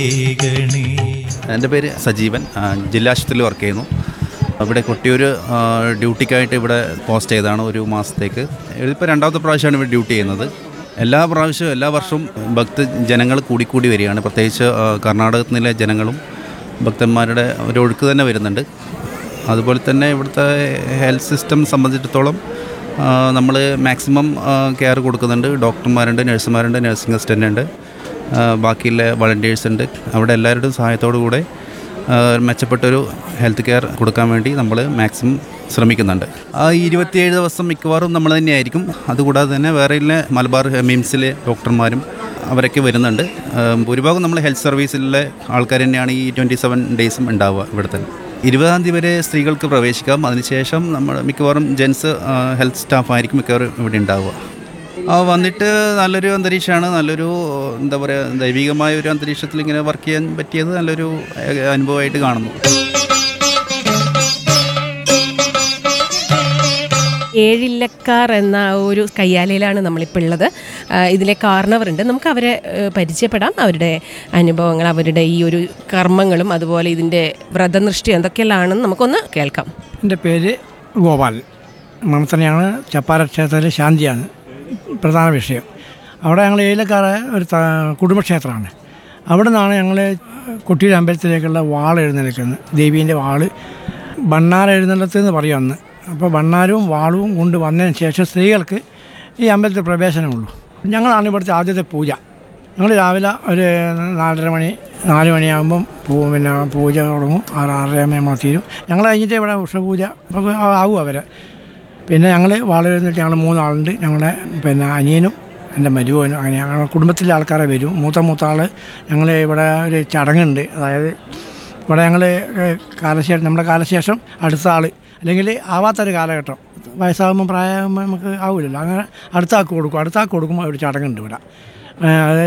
എൻ്റെ പേര് സജീവൻ ആ, ജില്ലാ ആശുപത്രിയിൽ വർക്ക് ചെയ്യുന്നു ഇവിടെ കൊട്ടിയൂർ ആ, ഡ്യൂട്ടിക്കായിട്ട് ഇവിടെ പോസ്റ്റ് ചെയ്തതാണ് ഒരു മാസത്തേക്ക് ഇതിപ്പോൾ രണ്ടാമത്തെ പ്രാവശ്യമാണ് ഇവിടെ ഡ്യൂട്ടി ചെയ്യുന്നത് എല്ലാ പ്രാവശ്യവും എല്ലാ വർഷവും ഭക്ത ജനങ്ങൾ കൂടിക്കൂടി വരികയാണ് പ്രത്യേകിച്ച് ആ, കർണാടകത്തിൽ നിന്നിലെ ജനങ്ങളും ഭക്തന്മാരുടെ ഒരു ഒഴുക്ക് തന്നെ വരുന്നുണ്ട് അതുപോലെ തന്നെ ഇവിടുത്തെ ഹെൽത്ത് സിസ്റ്റം സംബന്ധിച്ചിടത്തോളം നമ്മൾ മാക്സിമം കെയർ കൊടുക്കുന്നുണ്ട് ഡോക്ടർമാരുണ്ട് നഴ്സുമാരുണ്ട് നഴ്സിംഗ് അസിസ്റ്റൻ്റ് ഉണ്ട് ആ, ബാക്കിയുള്ള വളണ്ടിയേഴ്സ് ഉണ്ട് അവിടെ എല്ലാവരുടെയും സഹായത്തോടു കൂടെ ആ, മെച്ചപ്പെട്ടൊരു ഹെൽത്ത് കെയർ കൊടുക്കാൻ വേണ്ടി നമ്മൾ മാക്സിമം ശ്രമിക്കുന്നുണ്ട് ആ ഇരുപത്തിയേഴ് ദിവസം മിക്കവാറും നമ്മൾ തന്നെയായിരിക്കും അതുകൂടാതെ തന്നെ വേറെ മലബാർ മിംസിലെ ഡോക്ടർമാരും അവരൊക്കെ വരുന്നുണ്ട് ആ, ഭൂരിഭാഗം നമ്മൾ ഹെൽത്ത് സർവീസിലെ ആൾക്കാർ തന്നെയാണ് ഈ ട്വൻറ്റി സെവൻ ഡേയ്സും ഉണ്ടാവുക ഇവിടെ തന്നെ ഇരുപതാം തീയതി വരെ സ്ത്രീകൾക്ക് പ്രവേശിക്കാം അതിനുശേഷം നമ്മൾ മിക്കവാറും ജെൻസ് ഹെൽത്ത് സ്റ്റാഫായിരിക്കും മിക്കവാറും ഇവിടെ ഉണ്ടാവുക ആ വന്നിട്ട് നല്ലൊരു അന്തരീക്ഷമാണ് നല്ലൊരു എന്താ പറയുക ദൈവികമായ ഒരു അന്തരീക്ഷത്തിൽ ഇങ്ങനെ വർക്ക് ചെയ്യാൻ പറ്റിയത് നല്ലൊരു ഏഹ്, അനുഭവമായിട്ട് കാണുന്നു ഏഴില്ലക്കാർ എന്ന ഒരു കയ്യാലയിലാണ് നമ്മളിപ്പോൾ ഉള്ളത് ആ, ഇതിലെ കാരണവരുണ്ട് നമുക്ക് അവരെ ഏ, പരിചയപ്പെടാം അവരുടെ അനുഭവങ്ങൾ അവരുടെ ഈ ഒരു കർമ്മങ്ങളും അതുപോലെ ഇതിൻ്റെ വ്രതനിഷ്ഠ എന്തൊക്കെയാണെന്ന് നമുക്കൊന്ന് കേൾക്കാം എൻ്റെ പേര് ഗോപാൽ മമത്തനെയാണ് ചപ്പാര ക്ഷേത്രത്തിലെ ശാന്തിയാണ് പ്രധാന വിഷയം അവിടെ ഞങ്ങൾ ഏലക്കാരെ ഒരു ത- കുടുംബക്ഷേത്രമാണ് അവിടെ നിന്നാണ് ഞങ്ങൾ കൊട്ടിയൂർ അമ്പലത്തിലേക്കുള്ള വാൾ എഴുന്നേൽക്കുന്നത് ദേവീൻ്റെ വാള് ബണ്ണാർ എഴുന്നള്ളത്ത് എന്ന് പറയും അന്ന് അപ്പോൾ ബണ്ണാരവും വാളും കൊണ്ട് വന്നതിന് ശേഷം സ്ത്രീകൾക്ക് ഈ അമ്പലത്തിൽ പ്രവേശനമുള്ളൂ ഞങ്ങളാണ് ഇവിടുത്തെ ആദ്യത്തെ പൂജ ഞങ്ങൾ രാവിലെ ഒരു നാലര മണി നാല് മണിയാകുമ്പം പൂ പിന്നെ പൂജ തുടങ്ങും ആറ് ആറരയാകുമ്പോൾ തീരും ഞങ്ങൾ കഴിഞ്ഞിട്ട് ഇവിടെ ഉഷപൂജ ഒക്കെ ആവും അവരെ പിന്നെ ഞങ്ങൾ വളരെ എന്നിട്ട് ഞങ്ങൾ മൂന്നാളുണ്ട് ഞങ്ങളുടെ പിന്നെ അനിയനും എൻ്റെ മരുവനും അങ്ങനെ ഞങ്ങളുടെ കുടുംബത്തിലെ ആൾക്കാരെ വരും മൂത്ത മൂത്ത ആൾ ഞങ്ങൾ ഇവിടെ ഒരു ചടങ്ങുണ്ട് അതായത് ഇവിടെ ഞങ്ങൾ കാലശേഷം നമ്മുടെ കാലശേഷം അടുത്ത ആൾ അല്ലെങ്കിൽ ആവാത്തൊരു കാലഘട്ടം വയസ്സാകുമ്പോൾ പ്രായമാകുമ്പോൾ നമുക്ക് ആവില്ലല്ലോ അങ്ങനെ അടുത്ത ആൾക്ക് കൊടുക്കും അടുത്ത ആൾക്ക് കൊടുക്കുമ്പോൾ ഒരു ചടങ്ങുണ്ട് ഇവിടെ അത്